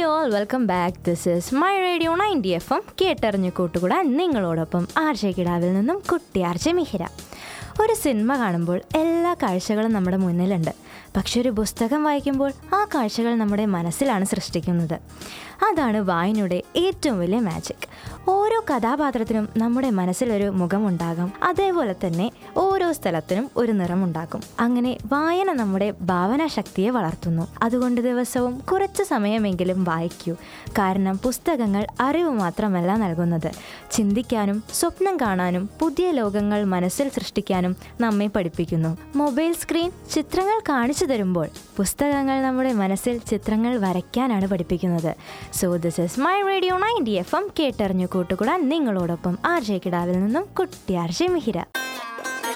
hi all welcome back this is my radio ninety F M കേട്ടറിഞ്ഞു കൂട്ടുകൂടാൻ നിങ്ങളോടൊപ്പം RJ കിടാവിൽ നിന്നും കുട്ടി ആർജെ മിഹിര ഒരു സിനിമ കാണുമ്പോൾ എല്ലാ കാഴ്ചകളും നമ്മുടെ മുന്നിലുണ്ട് പക്ഷെ ഒരു പുസ്തകം വായിക്കുമ്പോൾ ആ കാഴ്ചകൾ നമ്മുടെ മനസ്സിലാണ് സൃഷ്ടിക്കുന്നത് അതാണ് വായനയുടെ ഏറ്റവും വലിയ മാജിക് ഓരോ കഥാപാത്രത്തിനും നമ്മുടെ മനസ്സിലൊരു മുഖമുണ്ടാകും അതേപോലെ തന്നെ ഓരോ സ്ഥലത്തിനും ഒരു നിറമുണ്ടാകും അങ്ങനെ വായന നമ്മുടെ ഭാവനാശക്തിയെ വളർത്തുന്നു അതുകൊണ്ട് ദിവസവും കുറച്ച് സമയമെങ്കിലും വായിക്കൂ കാരണം പുസ്തകങ്ങൾ അറിവ് മാത്രമല്ല നൽകുന്നത് ചിന്തിക്കാനും സ്വപ്നം കാണാനും പുതിയ ലോകങ്ങൾ മനസ്സിൽ സൃഷ്ടിക്കാനും നമ്മെ പഠിപ്പിക്കുന്നു മൊബൈൽ സ്ക്രീൻ ചിത്രങ്ങൾ കാണിച്ചു തരുമ്പോൾ പുസ്തകങ്ങൾ നമ്മുടെ മനസ്സിൽ ചിത്രങ്ങൾ വരയ്ക്കാനാണ് പഠിപ്പിക്കുന്നത് so this is my radio ninety F M കേട്ടറിഞ്ഞു കൂട്ടുകൂടാൻ നിങ്ങളോടൊപ്പം ആർ ജെ കിടാവിൽ നിന്നും കുട്ടി ആർ ജെ മിഹിര